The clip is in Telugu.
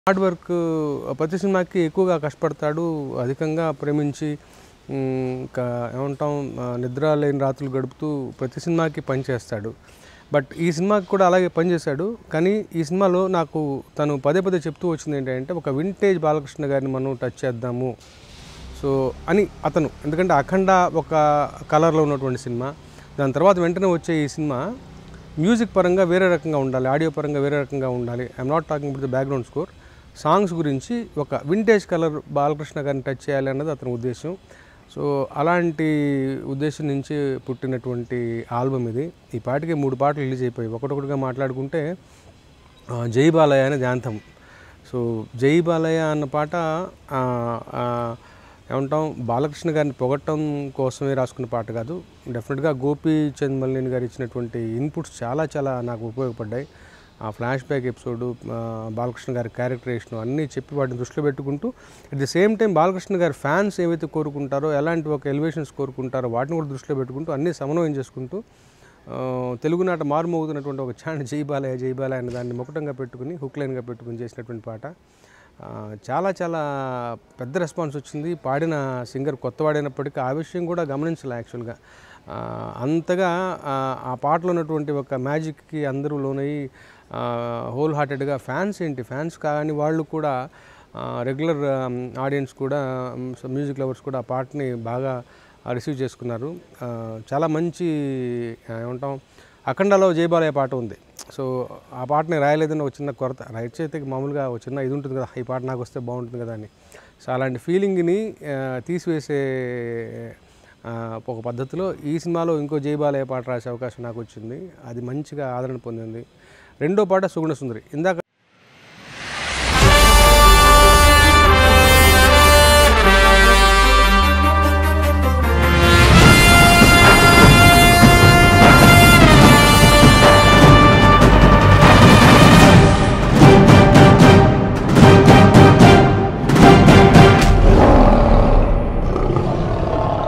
హార్డ్ వర్క్ ప్రతి సినిమాకి ఎక్కువగా కష్టపడతాడు అధికంగా ప్రేమించి మ్, ఇంకా ఏమంటాం ఆ, నిద్ర లేని రాత్రులు గడుపుతూ ప్రతి సినిమాకి పనిచేస్తాడు బట్ ఈ సినిమాకి కూడా అలాగే పనిచేశాడు కానీ ఈ సినిమాలో నాకు తను పదే పదే చెప్తూ వచ్చింది ఏంటంటే ఒక వింటేజ్ బాలకృష్ణ గారిని మనం టచ్ చేద్దాము సో అని అతను ఎందుకంటే అఖండ ఒక కలర్లో ఉన్నటువంటి సినిమా దాని తర్వాత వెంటనే వచ్చే ఈ సినిమా మ్యూజిక్ పరంగా వేరే రకంగా ఉండాలి ఆడియో పరంగా వేరే రకంగా ఉండాలి I'm not talking about the background score songs గురించి ఒక వింటేజ్ కలర్ బాలకృష్ణ గారిని టచ్ చేయాలి అన్నది అతని ఉద్దేశం సో అలాంటి ఉద్దేశం నుంచి పుట్టినటువంటి ఆల్బమ్ ఇది ఈ పాటికి మూడు పాటలు రిలీజ్ అయిపోయాయి ఒకటొకటిగా మాట్లాడుకుంటే ఆ, జై బాలయ్య అనేది యాంథమ్ సో జై బాలయ్య అన్న పాట ఆ, ఆ, ఏమంటాం బాలకృష్ణ గారిని పొగట్టం కోసమే రాసుకున్న పాట కాదు డెఫినెట్గా గోపీ చంద్ మల్లిని గారు ఇచ్చినటువంటి ఇన్పుట్స్ చాలా చాలా నాకు ఉపయోగపడ్డాయి ఆ ఫ్లాష్ బ్యాక్ ఎపిసోడు ఆ, బాలకృష్ణ గారి క్యారెక్టరేషన్ అన్నీ చెప్పి వాటిని దృష్టిలో పెట్టుకుంటూ at the same time Balakrishna గారి ఫ్యాన్స్ ఏవైతే కోరుకుంటారో ఎలాంటి ఒక ఎలివేషన్స్ కోరుకుంటారో వాటిని కూడా దృష్టిలో పెట్టుకుంటూ అన్నీ సమన్వయం చేసుకుంటూ ఆ, తెలుగునాట మారుమోగుతున్నటువంటి ఒక ఛానల్ జై బాలయ్య జై బాలయ్య అనే దాన్ని ముకుటంగా పెట్టుకుని హుక్ లైన్గా పెట్టుకుని చేసినటువంటి పాట ఆ, చాలా చాలా పెద్ద రెస్పాన్స్ వచ్చింది పాడిన సింగర్ కొత్తవాడైనప్పటికీ ఆ విషయం కూడా గమనించాలి యాక్చువల్గా ఆ, అంతగా ఆ, ఆ పాటలో ఉన్నటువంటి ఒక మ్యాజిక్కి అందరూ లోనయ్యి హోల్ హార్టెడ్గా ఫ్యాన్స్ ఏంటి ఫ్యాన్స్ కానీ వాళ్ళు కూడా రెగ్యులర్ ఆడియన్స్ కూడా మ్యూజిక్ లవర్స్ కూడా ఆ పాటని బాగా రిసీవ్ చేసుకున్నారు ఆ, చాలా మంచి ఆ, ఏమంటాం అఖండలో జయబాలయ్య పాట ఉంది సో ఆ పాటని రాయలేదని ఒక చిన్న కొరత రైట్స్ అయితే మామూలుగా ఒక చిన్న ఇది ఉంటుంది కదా ఈ పాట నాకు వస్తే బాగుంటుంది కదా అని సో అలాంటి ఫీలింగ్ని ఆ, తీసివేసే ఆ, ఒక పద్ధతిలో ఈ సినిమాలో ఇంకో జయబాలయ్య పాట రాసే అవకాశం నాకు వచ్చింది అది మంచిగా ఆదరణ పొందింది రెండో పాట సుగుణ సుందరి ఇందాక